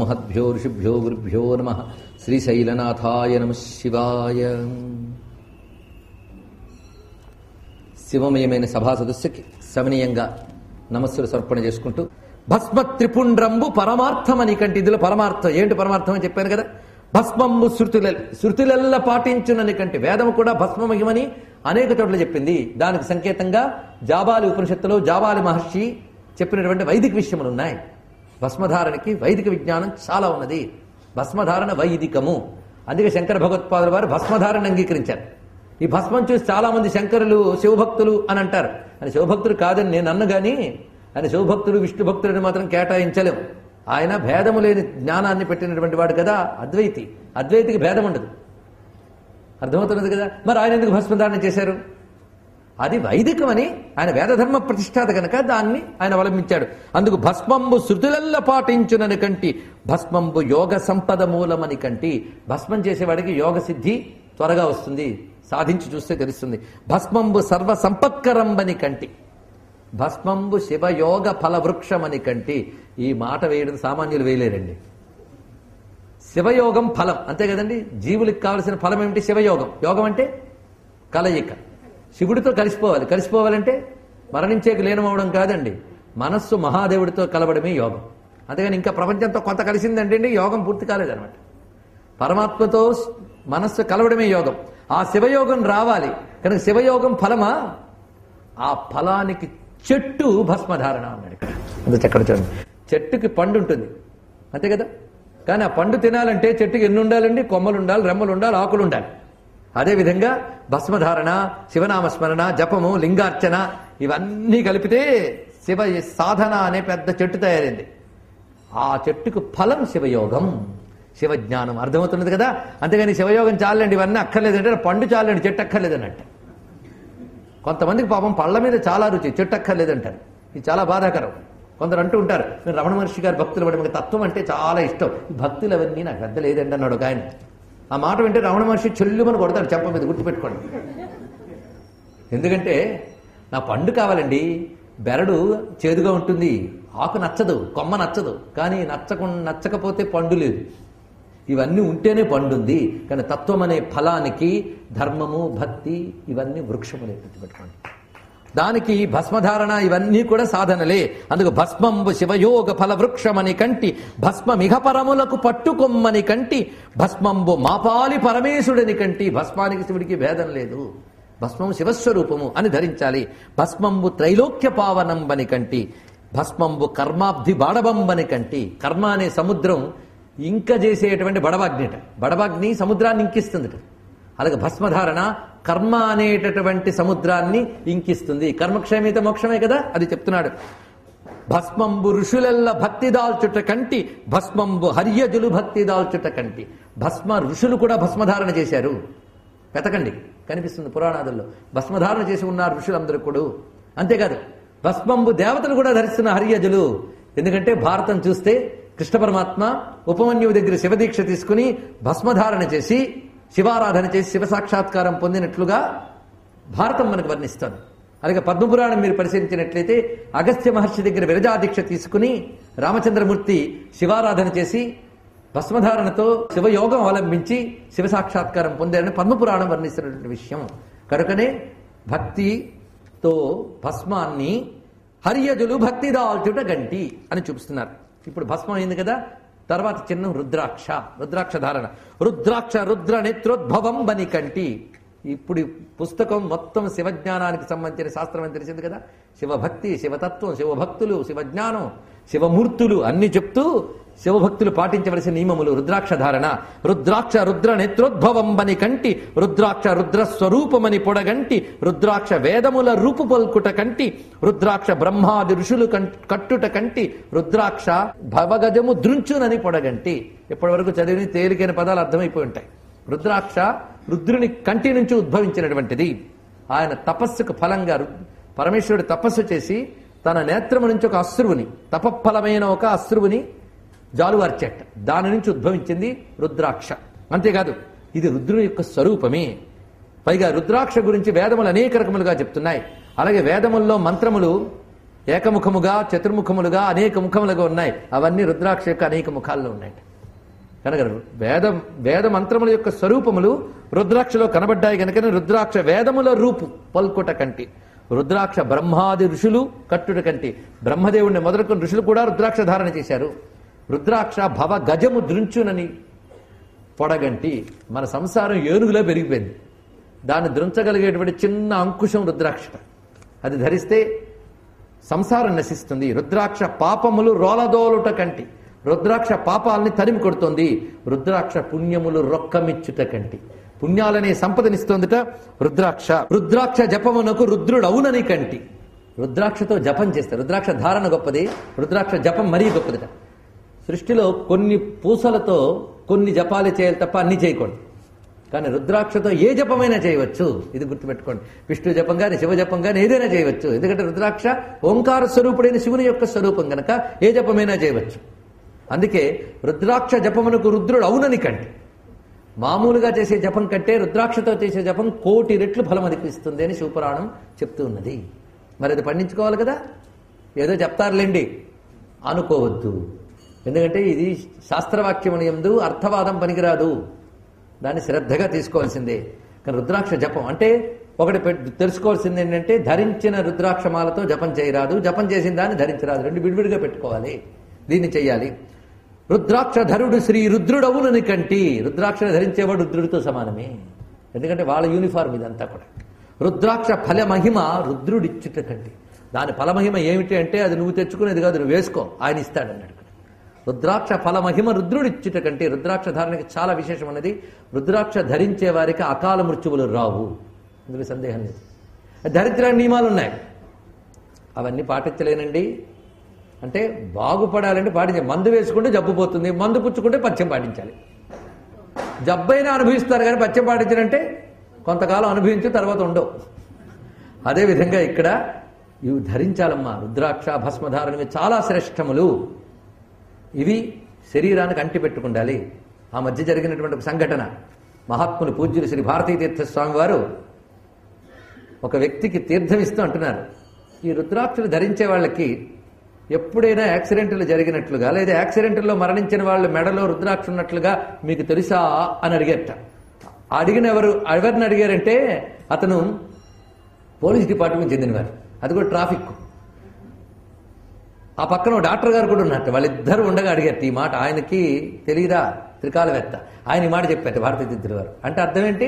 మహద్భ్యో ఋషిభ్యో గురుభ్యో నమ శ్రీశైలనాథాయ నమ శివాయ శివమయమైన సభా సదస్సుకి సమనీయంగా నమస్సులు సమర్పణ చేసుకుంటూ భస్మ త్రిపుండ్రంబు పరమార్థమని కంటే ఇందులో పరమార్థం ఏంటి పరమార్థం అని చెప్పాను కదా భస్మంబు శృతుల శృతులెల్ల పాటించునని కంటే వేదము కూడా భస్మమయమని అనేక చోట్ల చెప్పింది దానికి సంకేతంగా జాబాలి ఉపనిషత్తులో జాబాలి మహర్షి చెప్పినటువంటి వైదిక విషయములు ఉన్నాయి భస్మధారణకి వైదిక విజ్ఞానం చాలా ఉన్నది భస్మధారణ వైదికము అందుకే శంకర భగవత్పాదుల వారు భస్మధారణ అంగీకరించారు ఈ భస్మం చూసి చాలా మంది శంకరులు శివభక్తులు అని అంటారు అని శివభక్తులు కాదని నేను అన్ను గాని ఆయన శివభక్తులు విష్ణు భక్తులని మాత్రం కేటాయించలేం ఆయన భేదము లేని జ్ఞానాన్ని పెట్టినటువంటి వాడు కదా అద్వైతి అద్వైతికి భేదం ఉండదు అర్థమవుతున్నది కదా మరి ఆయన ఎందుకు భస్మధారణ చేశారు అది వైదికమని ఆయన వేదధర్మ ప్రతిష్టాత కనుక దాన్ని ఆయన అవలంబించాడు అందుకు భస్మంబు శృతులల్ల పాటించునని కంటి భస్మంబు యోగ సంపద మూలమని కంటి భస్మం చేసేవాడికి యోగ సిద్ధి త్వరగా వస్తుంది సాధించి చూస్తే తెలుస్తుంది భస్మంబు సర్వ సంపత్కరంబని కంటి భస్మంబు శివయోగ ఫలవృక్షమని కంటి ఈ మాట వేయడం సామాన్యులు వేయలేరండి శివయోగం ఫలం అంతే కదండి జీవులకు కావలసిన ఫలం ఏమిటి శివయోగం యోగం అంటే కలయిక శివుడితో కలిసిపోవాలి కలిసిపోవాలంటే మరణించేకి లీనమవడం కాదండి మనస్సు మహాదేవుడితో కలవడమే యోగం అంతేగాని ఇంకా ప్రపంచంతో కొంత కలిసిందంటే అండి యోగం పూర్తి కాలేదనమాట పరమాత్మతో మనస్సు కలవడమే యోగం ఆ శివయోగం రావాలి కనుక శివయోగం ఫలమా ఆ ఫలానికి చెట్టు భస్మధారణ అన్నాడు ఇక్కడ అందుకే ఎక్కడ చూడండి చెట్టుకి పండు ఉంటుంది అంతే కదా కానీ ఆ పండు తినాలంటే చెట్టుకి ఎన్ని ఉండాలండి కొమ్మలు ఉండాలి రెమ్మలు ఉండాలి ఆకులు ఉండాలి అదేవిధంగా భస్మధారణ శివనామస్మరణ జపము లింగార్చన ఇవన్నీ కలిపితే శివ సాధన అనే పెద్ద చెట్టు తయారైంది ఆ చెట్టుకు ఫలం శివయోగం శివజ్ఞానం అర్థమవుతున్నది కదా అంతేగాని శివయోగం చాలండి ఇవన్నీ అక్కర్లేదంటే పండు చాలండి చెట్టు అక్కర్లేదన్నట్టు కొంతమందికి పాపం పళ్ళ మీద చాలా రుచి చెట్టు అక్కర్లేదంటారు ఇది చాలా బాధాకరం కొందరు అంటూ ఉంటారు నేను రమణ మహర్షి గారి భక్తులు పడి మీకు తత్వం అంటే చాలా ఇష్టం ఈ భక్తులు అవన్నీ నాకు పెద్ద లేదండి అన్నాడు ఒక ఆయన ఆ మాట వింటే రమణ మహర్షి చెల్లుమని కొడతాడు చెంప మీద గుర్తుపెట్టుకోండి ఎందుకంటే నా పండు కావాలండి బెరడు చేదుగా ఉంటుంది ఆకు నచ్చదు కొమ్మ నచ్చదు కానీ నచ్చకు నచ్చకపోతే పండు లేదు ఇవన్నీ ఉంటేనే పండుంది కానీ తత్వం అనే ఫలానికి ధర్మము భక్తి ఇవన్నీ వృక్షములే గుర్తుపెట్టుకోండి దానికి భస్మధారణ ఇవన్నీ కూడా సాధనలే అందుకు భస్మంబు శివయోగ ఫల వృక్షమని కంటి భస్మమిఘ పరములకు పట్టుకొమ్మని కంటి భస్మంబు మాపాలి పరమేశుడని కంటి భస్మానికి శివుడికి భేదం లేదు భస్మం శివస్వరూపము అని ధరించాలి భస్మంబు త్రైలోక్య పావనంబని కంటి భస్మంబు కర్మాబ్ధి బాడబంబని కంటి కర్మ అనే సముద్రం ఇంక చేసేటువంటి బడబాగ్నిట బడబాగ్ని సముద్రాన్ని ఇంకిస్తుందిట అలాగే భస్మధారణ కర్మ అనేటటువంటి సముద్రాన్ని ఇంకిస్తుంది కర్మక్షేమిత మోక్షమే కదా అది చెప్తున్నాడు భస్మంబు ఋషులెల్ల భక్తి దాల్చుట కంటి భస్మంబు హర్యజులు భక్తి దాల్చుట కంటి భస్మ ఋషులు కూడా భస్మధారణ చేశారు వెతకండి కనిపిస్తుంది పురాణాదుల్లో భస్మధారణ చేసి ఉన్నారు ఋషులందరూ కూడా అంతేకాదు భస్మంబు దేవతలు కూడా ధరిస్తున్న హర్యజులు ఎందుకంటే భారతం చూస్తే కృష్ణ పరమాత్మ ఉపమన్యువు దగ్గర శివదీక్ష తీసుకుని భస్మధారణ చేసి శివారాధన చేసి శివ సాక్షాత్కారం పొందినట్లుగా భారతం మనకు వర్ణిస్తుంది అలాగే పద్మపురాణం మీరు పరిశీలించినట్లయితే అగస్త్య మహర్షి దగ్గర విరజాదీక్ష తీసుకుని రామచంద్రమూర్తి శివారాధన చేసి భస్మధారణతో శివయోగం అవలంబించి శివ సాక్షాత్కారం పొందారని పద్మపురాణం వర్ణిస్తున్నటువంటి విషయం కనుకనే భక్తితో భస్మాన్ని హరియజులు భక్తి దాల్చుట గంటి అని చూపిస్తున్నారు ఇప్పుడు భస్మం అయింది కదా తర్వాత చిహ్నం రుద్రాక్ష రుద్రాక్ష ధారణ రుద్రాక్ష రుద్ర నేత్రోద్భవం బని కంటి ఇప్పుడు ఈ పుస్తకం మొత్తం శివజ్ఞానానికి సంబంధించిన శాస్త్రం అని తెలిసింది కదా శివభక్తి శివతత్వం శివభక్తులు శివజ్ఞానం శివమూర్తులు అన్ని చెప్తూ శివభక్తులు పాటించవలసిన నియమములు రుద్రాక్ష ధారణ రుద్రాక్ష రుద్ర నేత్రోద్భవం బని కంటి రుద్రాక్ష రుద్ర స్వరూపమని పొడగంటి రుద్రాక్ష వేదముల రూపు పల్కుట కంటి రుద్రాక్ష బ్రహ్మాది ఋషులు కం- కట్టుట కంటి రుద్రాక్ష భవగజము దృంచునని పొడగంటి ఇప్పటి వరకు చదివిన తేలికైన పదాలు అర్థమైపోయి ఉంటాయి రుద్రాక్ష రుద్రుని కంటి నుంచి ఉద్భవించినటువంటిది ఆయన తపస్సుకు ఫలంగా రు- పరమేశ్వరుడు తపస్సు చేసి తన నేత్రము నుంచి ఒక అశ్రువుని తపఫలమైన ఒక అశ్రువుని జాలువార్చేట దాని నుంచి ఉద్భవించింది రుద్రాక్ష అంతేకాదు ఇది రుద్రుని యొక్క స్వరూపమే పైగా రుద్రాక్ష గురించి వేదములు అనేక రకములుగా చెప్తున్నాయి అలాగే వేదముల్లో మంత్రములు ఏకముఖముగా చతుర్ముఖములుగా అనేక ముఖములుగా ఉన్నాయి అవన్నీ రుద్రాక్ష యొక్క అనేక ముఖాల్లో ఉన్నాయి కనుక వేదం వేద మంత్రముల యొక్క స్వరూపములు రుద్రాక్షలో కనబడ్డాయి కనుక రుద్రాక్ష వేదముల రూపు పల్కుట కంటి రుద్రాక్ష బ్రహ్మాది ఋషులు కట్టుట కంటి బ్రహ్మదేవుడిని మొదలుకొని ఋషులు కూడా రుద్రాక్ష ధారణ చేశారు రుద్రాక్ష భవ గజము దృంచునని పొడగంటి మన సంసారం ఏనుగులో పెరిగిపోయింది దాన్ని దృంచగలిగేటువంటి చిన్న అంకుశం రుద్రాక్ష అది ధరిస్తే సంసారం నశిస్తుంది రుద్రాక్ష పాపములు రోలదోలుట కంటి రుద్రాక్ష పాపాలని తరిమి కొడుతోంది రుద్రాక్ష పుణ్యములు రొక్కమిచ్చుట కంటి పుణ్యాలనే సంపదనిస్తోందిట రుద్రాక్ష రుద్రాక్ష జపమునకు రుద్రుడవునని కంటి రుద్రాక్షతో జపం చేస్తే రుద్రాక్ష ధారణ గొప్పది రుద్రాక్ష జపం మరీ గొప్పదిట సృష్టిలో కొన్ని పూసలతో కొన్ని జపాలు చేయాలి తప్ప అన్ని చేయకూడదు కానీ రుద్రాక్షతో ఏ జపమైనా చేయవచ్చు ఇది గుర్తుపెట్టుకోండి విష్ణు జపం కానీ శివ జపం కానీ ఏదైనా చేయవచ్చు ఎందుకంటే రుద్రాక్ష ఓంకార స్వరూపుడైన శివుని యొక్క స్వరూపం గనక ఏ జపమైనా చేయవచ్చు అందుకే రుద్రాక్ష జపమునకు రుద్రుడు అవునని కంటే మామూలుగా చేసే జపం కంటే రుద్రాక్షతో చేసే జపం కోటి రెట్లు ఫలం అనిపిస్తుంది అని శివపురాణం చెప్తూ ఉన్నది మరి అది పండించుకోవాలి కదా ఏదో చెప్తారులేండి అనుకోవద్దు ఎందుకంటే ఇది శాస్త్రవాక్యముని ఎందు అర్థవాదం పనికిరాదు దాన్ని శ్రద్ధగా తీసుకోవాల్సిందే కానీ రుద్రాక్ష జపం అంటే ఒకటి పెట్- తెలుసుకోవాల్సింది ఏంటంటే ధరించిన రుద్రాక్షమాలతో జపం చేయరాదు జపం చేసిన దాన్ని ధరించరాదు రెండు విడివిడిగా పెట్టుకోవాలి దీన్ని చెయ్యాలి రుద్రాక్ష ధరుడు శ్రీ రుద్రుడవులని కంటి రుద్రాక్షను ధరించేవాడు రుద్రుడితో సమానమే ఎందుకంటే వాళ్ళ యూనిఫార్మ్ ఇదంతా కూడా రుద్రాక్ష ఫల మహిమ రుద్రుడిచ్చుట కంటి దాని ఫలమహిమ ఏమిటి అంటే అది నువ్వు తెచ్చుకునేది కాదు నువ్వు వేసుకో ఆయన ఇస్తాడు అన్నాడు రుద్రాక్ష ఫల మహిమ రుద్రుడిచ్చుట కంటే రుద్రాక్ష ధారణకి చాలా విశేషం ఉన్నది రుద్రాక్ష ధరించే వారికి అకాల మృత్యువులు రావు ఇందులో సందేహం లేదు ధరించడానికి నియమాలు ఉన్నాయి అవన్నీ పాటించలేనండి అంటే బాగుపడాలంటే పాటించాలి మందు వేసుకుంటే జబ్బు పోతుంది మందు పుచ్చుకుంటే పచ్చం పాటించాలి జబ్బైనా అనుభవిస్తారు కానీ పచ్చం పాటించాలంటే కొంతకాలం అనుభవించి తర్వాత ఉండవు అదేవిధంగా ఇక్కడ ఇవి ధరించాలమ్మా రుద్రాక్ష భస్మధారణవి చాలా శ్రేష్టములు ఇవి శరీరానికి అంటి పెట్టుకుండాలి ఆ మధ్య జరిగినటువంటి ఒక సంఘటన మహాత్ములు పూజ్యులు శ్రీ భారతీ తీర్థ స్వామి వారు ఒక వ్యక్తికి తీర్థం ఇస్తూ అంటున్నారు ఈ రుద్రాక్షలు ధరించే వాళ్ళకి ఎప్పుడైనా యాక్సిడెంట్లు జరిగినట్లుగా లేదా యాక్సిడెంట్లో మరణించిన వాళ్ళు మెడలో రుద్రాక్ష ఉన్నట్లుగా మీకు తెలుసా అని అడిగేట అడిగిన ఎవరు ఎవరిని అడిగారంటే అతను పోలీస్ డిపార్ట్మెంట్ చెందినవారు అది కూడా ట్రాఫిక్ ఆ పక్కన ఓ డాక్టర్ గారు కూడా ఉన్నట్టు వాళ్ళిద్దరు ఉండగా అడిగారు ఈ మాట ఆయనకి తెలియదా త్రికాలవేత్త ఆయన ఈ మాట చెప్పారు భారతీయ తీర్థుల వారు అంటే అర్థం ఏంటి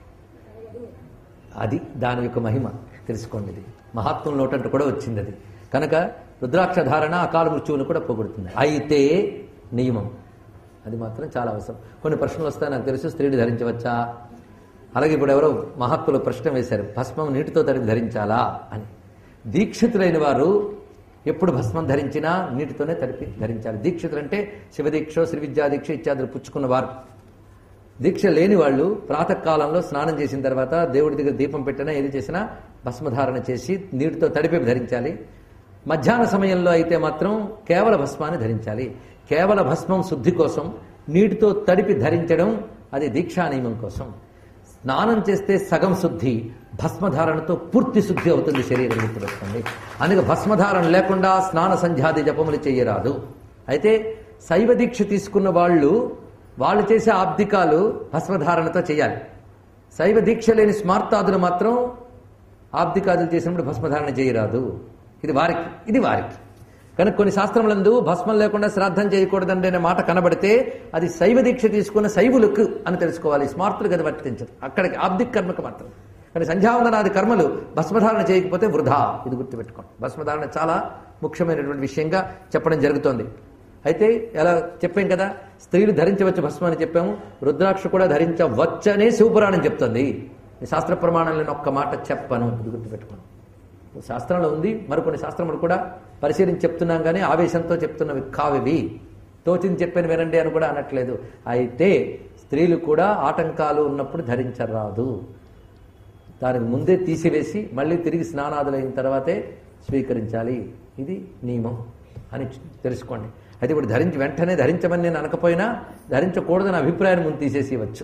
అది దాని యొక్క మహిమ తెలుసుకోండి ఇది మహాత్ముల నోటంట కూడా వచ్చింది అది కనుక రుద్రాక్ష ధారణ అకాల మృత్యువును కూడా పోగొడుతుంది అయితే నియమం అది మాత్రం చాలా అవసరం కొన్ని ప్రశ్నలు వస్తాయి నాకు తెలుసు స్త్రీలు ధరించవచ్చా అలాగే ఇప్పుడు ఎవరో మహాత్ములు ప్రశ్న వేశారు భస్మం నీటితో తడిపి ధరించాలా అని దీక్షితులైన వారు ఎప్పుడు భస్మం ధరించినా నీటితోనే తడిపి ధరించాలి దీక్షితులు అంటే శివదీక్ష శ్రీ విద్యా దీక్ష ఇత్యాదులు పుచ్చుకున్నవారు దీక్ష లేని వాళ్ళు ప్రాతకాలంలో స్నానం చేసిన తర్వాత దేవుడి దగ్గర దీపం పెట్టినా ఏది చేసినా భస్మధారణ చేసి నీటితో తడిపి ధరించాలి మధ్యాహ్న సమయంలో అయితే మాత్రం కేవల భస్మాన్ని ధరించాలి కేవల భస్మం శుద్ధి కోసం నీటితో తడిపి ధరించడం అది దీక్షా నియమం కోసం స్నానం చేస్తే సగం శుద్ధి భస్మధారణతో పూర్తి శుద్ధి అవుతుంది శరీరం గుర్తుపెట్టుకోండి అందుకే భస్మధారణ లేకుండా స్నాన సంధ్యాది జపములు చేయరాదు అయితే శైవ దీక్ష తీసుకున్న వాళ్ళు వాళ్ళు చేసే ఆబ్దికాలు భస్మధారణతో చేయాలి శైవ దీక్ష లేని స్మార్తాదులు మాత్రం ఆబ్దికాదులు చేసినప్పుడు భస్మధారణ చేయరాదు ఇది వారికి ఇది వారికి కనుక కొన్ని శాస్త్రములందు భస్మం లేకుండా శ్రాద్ధం చేయకూడదండి అనే మాట కనబడితే అది శైవ దీక్ష తీసుకున్న శైవులకు అని తెలుసుకోవాలి స్మార్తులకు అది వర్తించదు అక్కడికి ఆబ్దిక్ కర్మకు మాత్రం కానీ సంధ్యావందనాది కర్మలు భస్మధారణ చేయకపోతే వృధా ఇది గుర్తుపెట్టుకోండి భస్మధారణ చాలా ముఖ్యమైనటువంటి విషయంగా చెప్పడం జరుగుతోంది అయితే ఎలా చెప్పాం కదా స్త్రీలు ధరించవచ్చు భస్మం అని చెప్పాము రుద్రాక్ష కూడా ధరించవచ్చనే శివపురాణం చెప్తుంది ఈ శాస్త్ర ప్రమాణాలను ఒక్క మాట చెప్పను ఇది గుర్తుపెట్టుకోండి శాస్త్రంలో ఉంది మరికొన్ని శాస్త్రములు కూడా పరిశీలించి చెప్తున్నాం కానీ ఆవేశంతో చెప్తున్నవి కావివి తోచింది చెప్పాను వినండి అని కూడా అనట్లేదు అయితే స్త్రీలు కూడా ఆటంకాలు ఉన్నప్పుడు ధరించరాదు దానికి ముందే తీసివేసి మళ్ళీ తిరిగి స్నానాదులైన తర్వాతే స్వీకరించాలి ఇది నియమం అని తెలుసుకోండి అయితే ఇప్పుడు ధరించి వెంటనే ధరించమని నేను అనకపోయినా ధరించకూడదని అభిప్రాయం ముందు తీసేసి ఇవ్వచ్చు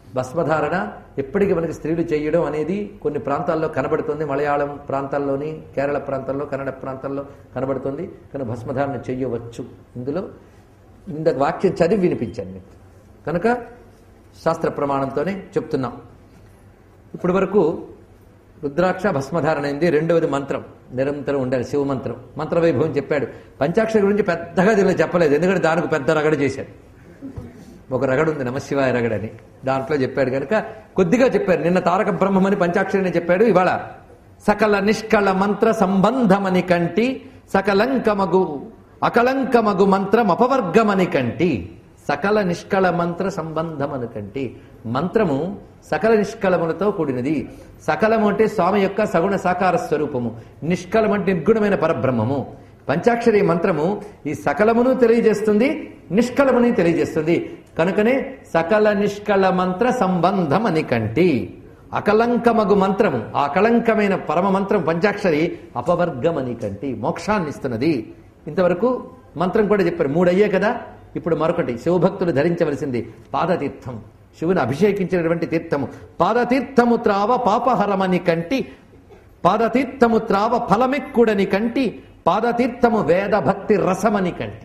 భస్మధారణ ఎప్పటికీ మనకి స్త్రీలు చేయడం అనేది కొన్ని ప్రాంతాల్లో కనబడుతుంది మలయాళం ప్రాంతాల్లోని కేరళ ప్రాంతాల్లో కన్నడ ప్రాంతాల్లో కనబడుతుంది కానీ భస్మధారణ చేయవచ్చు ఇందులో ఇంత వాక్యం చదివి వినిపించాను మీకు కనుక శాస్త్ర ప్రమాణంతోనే చెప్తున్నాం ఇప్పటి వరకు రుద్రాక్ష భస్మధారణ అయింది రెండవది మంత్రం నిరంతరం ఉండాలి శివ మంత్రం మంత్ర వైభవం చెప్పాడు పంచాక్షరి గురించి పెద్దగా దీనిలో చెప్పలేదు ఎందుకంటే దానికి పెద్ద రగడ చేశాడు ఒక రగడు ఉంది నమశివాయ రగడని దాంట్లో చెప్పాడు కనుక కొద్దిగా చెప్పారు నిన్న తారక బ్రహ్మమని పంచాక్షరిని చెప్పాడు ఇవాళ సకల నిష్కళ మంత్ర సంబంధమని కంటి సకలంకమగు అకలంకమగు మంత్రం అపవర్గమని కంటి సకల నిష్కళ మంత్ర సంబంధమని కంటి మంత్రము సకల నిష్కళములతో కూడినది సకలము అంటే స్వామి యొక్క సగుణ సాకార స్వరూపము నిష్కలం అంటే నిర్గుణమైన పరబ్రహ్మము పంచాక్షరి మంత్రము ఈ సకలమును తెలియజేస్తుంది నిష్కలముని తెలియజేస్తుంది కనుకనే సకల నిష్కల మంత్ర సంబంధం అని కంటి అకలంకమగు మంత్రము ఆ అకలంకమైన పరమ మంత్రం పంచాక్షరి అపవర్గమని కంటి మోక్షాన్ని ఇస్తున్నది ఇంతవరకు మంత్రం కూడా చెప్పారు మూడు అయ్యే కదా ఇప్పుడు మరొకటి శివభక్తులు ధరించవలసింది పాదతీర్థం శివుని అభిషేకించినటువంటి తీర్థము పాదతీర్థము త్రావ పాపహరమని కంటి పాదతీర్థము త్రావ ఫలమెక్కుడని కంటి పాదతీర్థము వేద భక్తి రసమని కంటి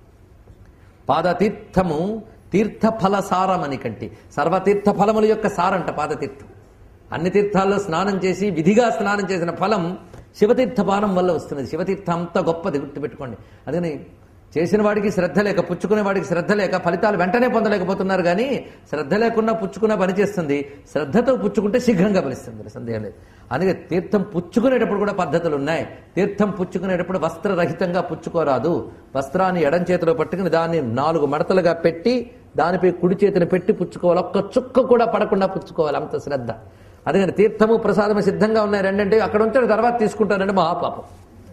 పాదతీర్థము తీర్థ ఫల సారమని కంటి సర్వతీర్థ ఫలముల యొక్క సారంట పాదతీర్థం అన్ని తీర్థాల్లో స్నానం చేసి విధిగా స్నానం చేసిన ఫలం శివతీర్థ పానం వల్ల వస్తున్నది శివతీర్థం అంత గొప్పది గుర్తుపెట్టుకోండి అందుకని చేసిన వాడికి శ్రద్ధ లేక పుచ్చుకునే వాడికి శ్రద్ధ లేక ఫలితాలు వెంటనే పొందలేకపోతున్నారు కానీ శ్రద్ధ లేకుండా పుచ్చుకున్న పని చేస్తుంది శ్రద్ధతో పుచ్చుకుంటే శీఘ్రంగా ఫలిస్తుంది సందేహం లేదు అందుకే తీర్థం పుచ్చుకునేటప్పుడు కూడా పద్ధతులు ఉన్నాయి తీర్థం పుచ్చుకునేటప్పుడు వస్త్రరహితంగా పుచ్చుకోరాదు వస్త్రాన్ని ఎడం చేతిలో పట్టుకుని దాన్ని నాలుగు మడతలుగా పెట్టి దానిపై కుడి చేతిని పెట్టి పుచ్చుకోవాలి ఒక్క చుక్క కూడా పడకుండా పుచ్చుకోవాలి అంత శ్రద్ధ అందుకని తీర్థము ప్రసాదము సిద్ధంగా ఉన్నాయి రెండంటే అక్కడ ఉంటే తర్వాత తీసుకుంటానంటే మహాపాపం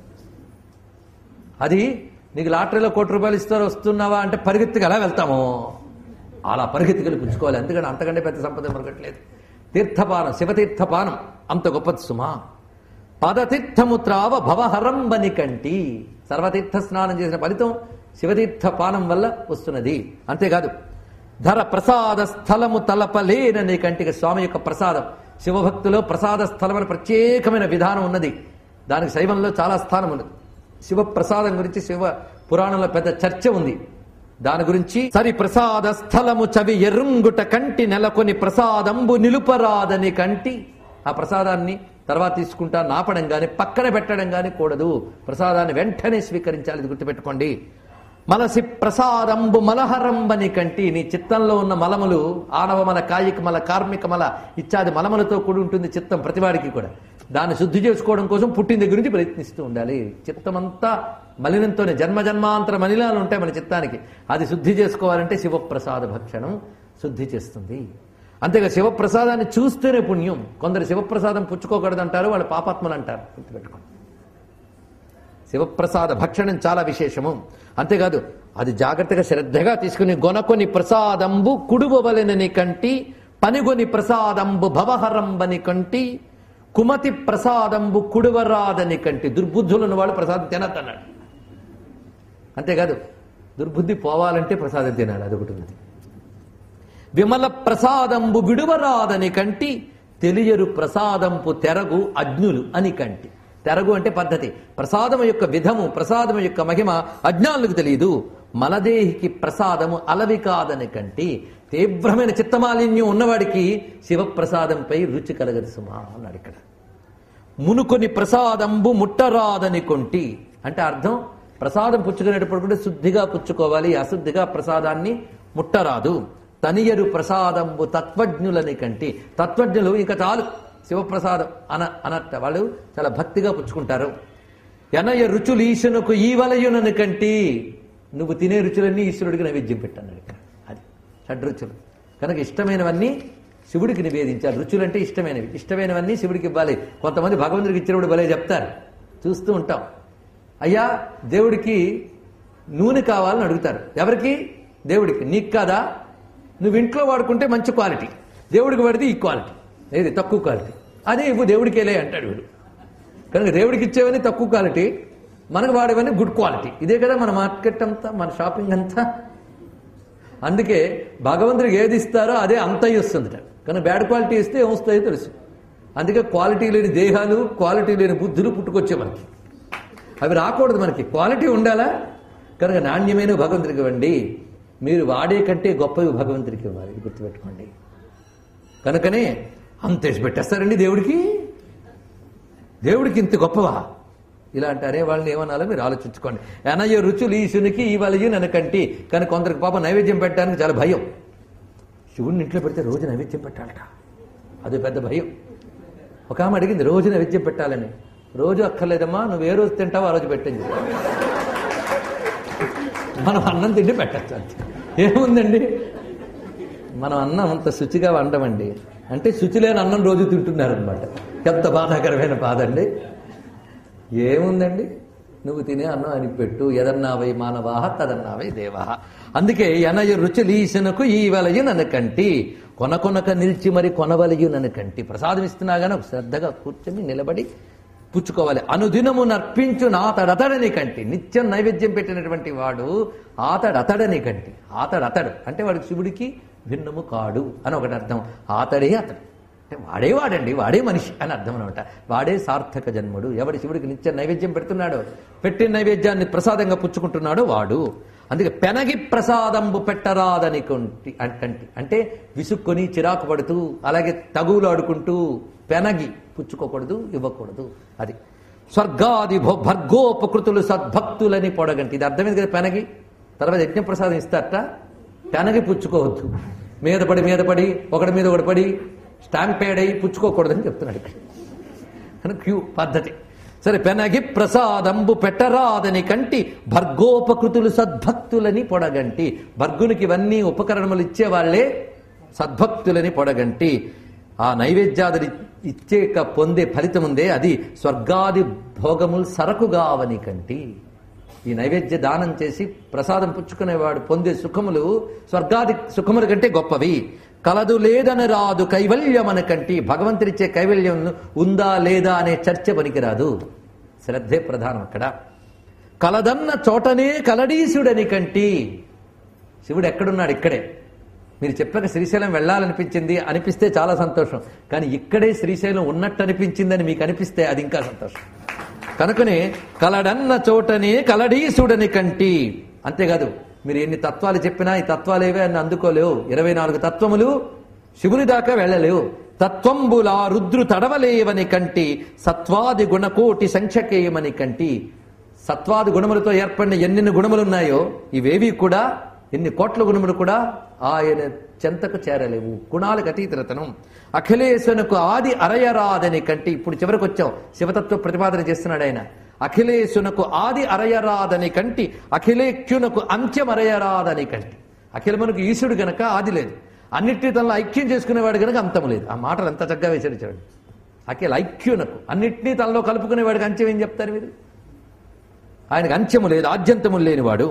అది నీకు లాటరీలో కోటి రూపాయలు ఇస్తారు వస్తున్నావా అంటే పరిగెత్తికి ఎలా వెళ్తాము అలా పరిగెత్తికెళ్ళి పుచ్చుకోవాలి ఎందుకంటే అంతకంటే పెద్ద సంపద మరొకట్లేదు తీర్థపానం శివతీర్థపానం అంత గొప్పది సుమా పదతీర్థము త్రావ భవహరంబని కంటి సర్వతీర్థ స్నానం చేసిన ఫలితం శివతీర్థ పానం వల్ల వస్తున్నది అంతేకాదు ధర ప్రసాద స్థలము తలపలేనని కంటికి స్వామి యొక్క ప్రసాదం శివభక్తిలో ప్రసాద స్థలం అని ప్రత్యేకమైన విధానం ఉన్నది దానికి శైవంలో చాలా స్థానం ఉన్నది శివ ప్రసాదం గురించి శివ పురాణంలో పెద్ద చర్చ ఉంది దాని గురించి సరి ప్రసాద స్థలము చవి ఎరుంగుట కంటి నెలకొని ప్రసాదంబు నిలుపరాదని కంటి ఆ ప్రసాదాన్ని తర్వాత తీసుకుంటా నాపడం గాని పక్కన పెట్టడం గాని కూడదు ప్రసాదాన్ని వెంటనే స్వీకరించాలి ఇది గుర్తుపెట్టుకోండి మలసి ప్రసాదంబు మలహరంబని కంటి నీ చిత్తంలో ఉన్న మలములు ఆనవ మల కాయిక మల కార్మిక మల ఇత్యాది మలములతో కూడి ఉంటుంది చిత్తం ప్రతివాడికి కూడా దాన్ని శుద్ధి చేసుకోవడం కోసం పుట్టిన దగ్గర నుంచి ప్రయత్నిస్తూ ఉండాలి చిత్తమంతా మలినంతోనే జన్మ జన్మాంతర మలినాలు ఉంటాయి మన చిత్తానికి అది శుద్ధి చేసుకోవాలంటే శివప్రసాద భక్షణం శుద్ధి చేస్తుంది అంతేగా శివప్రసాదాన్ని చూస్తేనే పుణ్యం కొందరు శివప్రసాదం పుచ్చుకోకూడదు అంటారు వాళ్ళు పాపాత్మలు అంటారు గుర్తుపెట్టుకోండి శివప్రసాద భక్షణం చాలా విశేషము అంతేకాదు అది జాగ్రత్తగా శ్రద్ధగా తీసుకుని గొనకొని ప్రసాదంబు కుడువవలెనని కంటి పనిగొని ప్రసాదంబు భవహరంబని కంటి కుమతి ప్రసాదంబు కుడువరాదని కంటి దుర్బుద్ధులను వాళ్ళు ప్రసాదం తినద్దన్నాడు అంతేకాదు దుర్బుద్ధి పోవాలంటే ప్రసాదం తినాలి అదొకటి ఉంది విమల ప్రసాదంబు విడువరాదని కంటి తెలియరు ప్రసాదంపు తెరగు అజ్ఞులు అని కంటి తెరగు అంటే పద్ధతి ప్రసాదం యొక్క విధము ప్రసాదం యొక్క మహిమ అజ్ఞానులకు తెలియదు మలదేహికి ప్రసాదము అలవి కాదని కంటి తీవ్రమైన చిత్తమాలిన్యం ఉన్నవాడికి శివప్రసాదంపై రుచి కలగదు సుమా అన్నాడు ఇక్కడ మునుకొని ప్రసాదంబు ముట్టరాదని కొంటి అంటే అర్థం ప్రసాదం పుచ్చుకునేటప్పుడు కూడా శుద్ధిగా పుచ్చుకోవాలి అశుద్ధిగా ప్రసాదాన్ని ముట్టరాదు తనియరు ప్రసాదంబు తత్వజ్ఞులని కంటి తత్వజ్ఞులు ఇంకా చాలు శివప్రసాదం అన అనట్ట వాళ్ళు చాలా భక్తిగా పుచ్చుకుంటారు ఎనయ రుచులు ఈశనుకు ఈ వలయునని కంటి నువ్వు తినే రుచులన్నీ ఈశ్వరుడికి నైవేద్యం పెట్టన్నాడు ఇక్కడ అది షడ్రుచులు కనుక ఇష్టమైనవన్నీ శివుడికి నివేదించాలి రుచులు అంటే ఇష్టమైనవి ఇష్టమైనవన్నీ శివుడికి ఇవ్వాలి కొంతమంది భగవంతుడికి ఇచ్చినప్పుడు భలే చెప్తారు చూస్తూ ఉంటాం అయ్యా దేవుడికి నూనె కావాలని అడుగుతారు ఎవరికి దేవుడికి నీకు కాదా నువ్వు ఇంట్లో వాడుకుంటే మంచి క్వాలిటీ దేవుడికి పడితే ఈ క్వాలిటీ ఏది తక్కువ క్వాలిటీ అదే ఇవ్వు దేవుడికేలే అంటాడు వీడు కనుక దేవుడికి ఇచ్చేవన్నీ తక్కువ క్వాలిటీ మనకు వాడేవన్నీ గుడ్ క్వాలిటీ ఇదే కదా మన మార్కెట్ అంతా మన షాపింగ్ అంతా అందుకే భగవంతుడికి ఏది ఇస్తారో అదే అంతయ్య వస్తుందిట కానీ బ్యాడ్ క్వాలిటీ ఇస్తే ఏమొస్తాయో తెలుసు అందుకే క్వాలిటీ లేని దేహాలు క్వాలిటీ లేని బుద్ధులు పుట్టుకొచ్చే మనకి అవి రాకూడదు మనకి క్వాలిటీ ఉండాలా కనుక నాణ్యమైన భగవంతుడికి ఇవ్వండి మీరు వాడే కంటే గొప్పవి భగవంతుడికి ఇవ్వాలి ఇది గుర్తుపెట్టుకోండి కనుకనే అంత వేసి పెట్టేస్తారండి దేవుడికి దేవుడికి ఇంత గొప్పవా ఇలాంటి అనే వాళ్ళని ఏమనాలో మీరు ఆలోచించుకోండి అనయ్య రుచులు ఈశునికి ఈ వలయి ననకంటి కానీ కొందరికి పాప నైవేద్యం పెట్టడానికి చాలా భయం శివుడిని ఇంట్లో పెడితే రోజు నైవేద్యం పెట్టాలట అది పెద్ద భయం ఒక ఆమె అడిగింది రోజు నైవేద్యం పెట్టాలని రోజు అక్కర్లేదమ్మా నువ్వు ఏ రోజు తింటావో ఆ రోజు పెట్టండి మనం అన్నం తిండి పెట్టచ్చు అంతే ఏముందండి మనం అన్నం అంత శుచిగా వండమండి అంటే శుచి లేని అన్నం రోజు తింటున్నారనమాట ఎంత బాధాకరమైన బాధ అండి ఏముందండి నువ్వు తినే అన్నం అని పెట్టు ఎదన్నావై మానవాహ తదన్నావై దేవహ అందుకే ఎనయ రుచులీసనకు ఈ వలయు ననకంటి కొన కొనక నిలిచి మరి కొనవలయు ననకంటి ప్రసాదం ఇస్తున్నా గానీ ఒక శ్రద్ధగా కూర్చొని నిలబడి పుచ్చుకోవాలి అనుదినము నర్పించు నాతడతడని కంటి నిత్యం నైవేద్యం పెట్టినటువంటి వాడు ఆతడతడని కంటి ఆతడతడు అంటే వాడికి శివుడికి భిన్నము కాడు అని ఒకటి అర్థం ఆతడే అతడు అంటే వాడే వాడండి వాడే మనిషి అని అర్థం అనమాట వాడే సార్థక జన్ముడు ఎవడి శివుడికి నిత్యం నైవేద్యం పెడుతున్నాడో పెట్టిన నైవేద్యాన్ని ప్రసాదంగా పుచ్చుకుంటున్నాడో వాడు అందుకే పెనగి ప్రసాదంబు పెట్టరాదని కొంటి కంటి అంటే విసుక్కొని చిరాకు పడుతూ అలాగే తగులాడుకుంటూ పెనగి పుచ్చుకోకూడదు ఇవ్వకూడదు అది స్వర్గాది భో భర్గోపకృతులు సద్భక్తులని పొడగంటి ఇది అర్థమైంది కదా పెనగి తర్వాత యజ్ఞప్రసాదం ఇస్తారట పెనగి పుచ్చుకోవద్దు మీద పడి మీద పడి ఒకటి మీద ఒకటి పడి స్టాంపేడ్ అయి పుచ్చుకోకూడదని చెప్తున్నాడు ఇక్కడ అని క్యూ పద్ధతి సరే పెనగి ప్రసాదంబు పెట్టరాదని కంటి భర్గోపకృతులు సద్భక్తులని పొడగంటి భర్గునికి ఇవన్నీ ఉపకరణములు ఇచ్చేవాళ్లే సద్భక్తులని పొడగంటి ఆ నైవేద్యాదులు ఇచ్చేక పొందే ఫలితం ఉందే అది స్వర్గాది భోగములు సరకుగావని కంటి ఈ నైవేద్య దానం చేసి ప్రసాదం పుచ్చుకునేవాడు పొందే సుఖములు స్వర్గాది సుఖముల కంటే గొప్పవి కలదు లేదని రాదు కైవల్యమన కంటి భగవంతుడిచ్చే కైవల్యం ఉందా లేదా అనే చర్చ పనికిరాదు శ్రద్ధే ప్రధానం అక్కడ కలదన్న చోటనే కలడీసుడని కంటి శివుడు ఎక్కడున్నాడు ఇక్కడే మీరు చెప్పాక శ్రీశైలం వెళ్ళాలనిపించింది అనిపిస్తే చాలా సంతోషం కానీ ఇక్కడే శ్రీశైలం ఉన్నట్టు అనిపించిందని మీకు అనిపిస్తే అది ఇంకా సంతోషం కనుకనే కలడన్న చోటనే కలడీసుడని కంటి అంతేకాదు మీరు ఎన్ని తత్వాలు చెప్పినా ఈ తత్వాలేవే అని అందుకోలేవు ఇరవై నాలుగు తత్వములు శివుని దాకా వెళ్ళలేవు తత్వంబులా రుద్రు తడవలేవని కంటి సత్వాది గుణకోటి సంఖ్యకేయమని కంటి సత్వాది గుణములతో ఏర్పడిన ఎన్నెన్ని గుణములున్నాయో ఇవేవి కూడా ఎన్ని కోట్ల గుణములు కూడా ఆయన చెంతకు చేరలేవు గుణాలకు అతీతరతనం అఖిలేశునకు ఆది అరయరాదని కంటి ఇప్పుడు చివరికి వచ్చాం శివతత్వ ప్రతిపాదన చేస్తున్నాడు ఆయన అఖిలేశునకు ఆది అరయరాదని కంటి అఖిలేఖ్యునకు అంత్యమరయరాదని కంటి అఖిలమునకు ఈశుడు గనక ఆది లేదు అన్నిటి తనలో ఐక్యం చేసుకునేవాడు గనక అంతం లేదు ఆ మాటలు ఎంత చక్కగా వేసాడు అఖిల ఐక్యునకు అన్నిటినీ తనలో కలుపుకునేవాడికి అంత్యం ఏం చెప్తారు మీరు ఆయనకు అంత్యము లేదు ఆద్యంతము లేనివాడు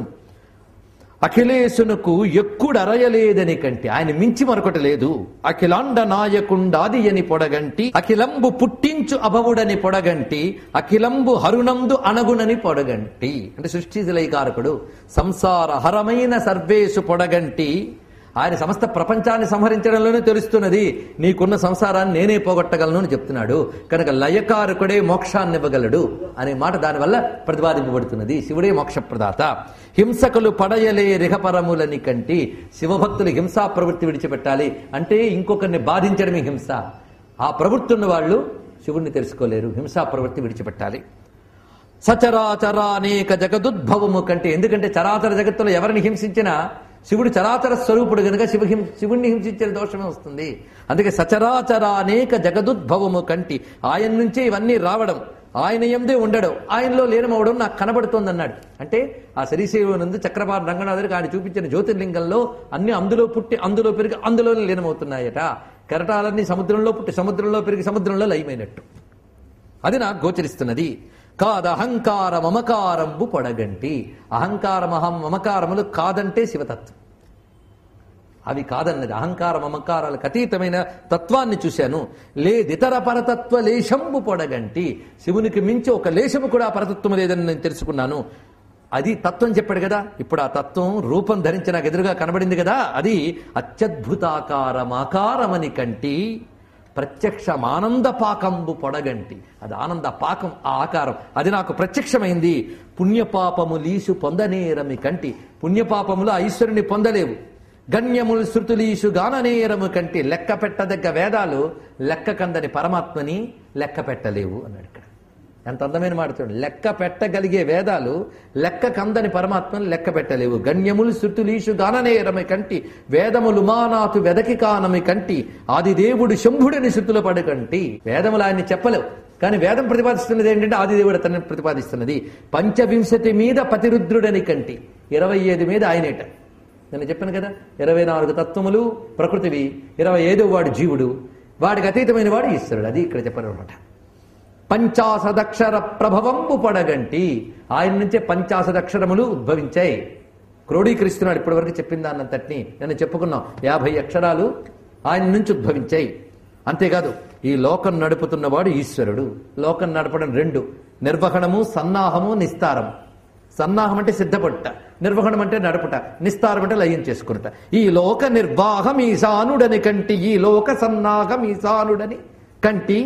అఖిలేశునకు ఎక్కుడు అరయలేదని కంటి ఆయన మించి మరొకటి లేదు అఖిలాండ నాయకుండాది అని పొడగంటి అఖిలంబు పుట్టించు అభవుడని పొడగంటి అఖిలంబు హరునందు అనగునని పొడగంటి అంటే సృష్టి లైకారకుడు సంసార హరమైన సర్వేసు పొడగంటి ఆయన సమస్త ప్రపంచాన్ని సంహరించడంలోనే తెలుస్తున్నది నీకున్న సంసారాన్ని నేనే పోగొట్టగలను అని చెప్తున్నాడు కనుక లయకారకుడే మోక్షాన్ని ఇవ్వగలడు అనే మాట దానివల్ల ప్రతిపాదింపబడుతున్నది శివుడే మోక్షప్రదాత హింసకులు పడయలే రిహపరములని కంటి శివభక్తులు హింసా ప్రవృత్తి విడిచిపెట్టాలి అంటే ఇంకొకరిని బాధించడమే హింస ఆ ప్రవృత్తి ఉన్న వాళ్ళు శివుణ్ణి తెలుసుకోలేరు హింసా ప్రవృత్తి విడిచిపెట్టాలి సచరాచర అనేక జగదుద్భవము కంటే ఎందుకంటే చరాచర జగత్తులో ఎవరిని హింసించినా శివుడు చరాచర స్వరూపుడు గనుక శివ హిం శివుణ్ణి హింసించిన దోషమే వస్తుంది అందుకే సచరాచర అనేక జగదుద్భవము కంటి ఆయన నుంచే ఇవన్నీ రావడం ఆయన ఎందే ఉండడం ఆయనలో లీనమవడం నాకు కనబడుతోంది అన్నాడు అంటే ఆ శరీశైవనందు చక్రపాల రంగనాథుడికి ఆయన చూపించిన జ్యోతిర్లింగంలో అన్ని అందులో పుట్టి అందులో పెరిగి అందులోనే లీనమవుతున్నాయట కెరటాలన్నీ సముద్రంలో పుట్టి సముద్రంలో పెరిగి సముద్రంలో లయమైనట్టు అది నాకు గోచరిస్తున్నది కాదు అహంకార మమకారంబు పొడగంటి అహంకార మహం మమకారములు కాదంటే శివతత్వం అవి కాదన్నది అహంకార మమకారాలకు అతీతమైన తత్వాన్ని చూశాను లేదితర పరతత్వ లేశంబు పొడగంటి శివునికి మించి ఒక లేశము కూడా పరతత్వం లేదని నేను తెలుసుకున్నాను అది తత్వం చెప్పాడు కదా ఇప్పుడు ఆ తత్వం రూపం ధరించి నాకు ఎదురుగా కనబడింది కదా అది అత్యద్భుతాకారమాకారమని కంటి ప్రత్యక్షమానంద పాకంబు పొడగంటి అది ఆనంద పాకం ఆ ఆకారం అది నాకు ప్రత్యక్షమైంది పుణ్యపాపము లీసు పొందనేరమి కంటి పుణ్యపాపములు ఆ ఈశ్వరుని పొందలేవు గణ్యములు శృతులీసు గాననేరము కంటి లెక్క పెట్టదగ్గ వేదాలు లెక్క కందని పరమాత్మని లెక్క పెట్టలేవు అన్నాడు ఇక్కడ ఎంత అందమైన మాట చూడండి లెక్క పెట్టగలిగే వేదాలు లెక్క కందని పరమాత్మను లెక్క పెట్టలేవు గణ్యములు శృతులీషు గాననేరమి కంటి వేదములు మానాతు వెదకి కానమి కంటి ఆదిదేవుడు శంభుడిని శృతుల పడుకంటి వేదములు ఆయన్ని చెప్పలేవు కానీ వేదం ప్రతిపాదిస్తున్నది ఏంటంటే ఆదిదేవుడు అతన్ని ప్రతిపాదిస్తున్నది పంచవింశతి మీద పతిరుద్రుడని కంటి ఇరవై ఐదు మీద ఆయనేట నేను చెప్పాను కదా ఇరవై నాలుగు తత్వములు ప్రకృతివి ఇరవై ఐదో వాడు జీవుడు వాడికి అతీతమైన వాడు ఈశ్వరుడు అది ఇక్కడ చెప్పారు అనమాట పంచాశదక్షర ప్రభవంబు పడగంటి ఆయన నుంచే పంచాశదక్షరములు ఉద్భవించాయి క్రోడీకరిస్తున్నాడు ఇప్పటివరకు చెప్పిన దాన్నంతటిని నేను చెప్పుకున్నాం యాభై అక్షరాలు ఆయన నుంచి ఉద్భవించాయి అంతేకాదు ఈ లోకం నడుపుతున్నవాడు ఈశ్వరుడు లోకం నడపడం రెండు నిర్వహణము సన్నాహము నిస్తారం సన్నాహం అంటే సిద్ధపడుట నిర్వహణం అంటే నడుపుట నిస్తారం అంటే లయం చేసుకునుట ఈ లోక నిర్వాహం ఈశానుడని కంటి ఈ లోక సన్నాహం ఈశానుడని కంటి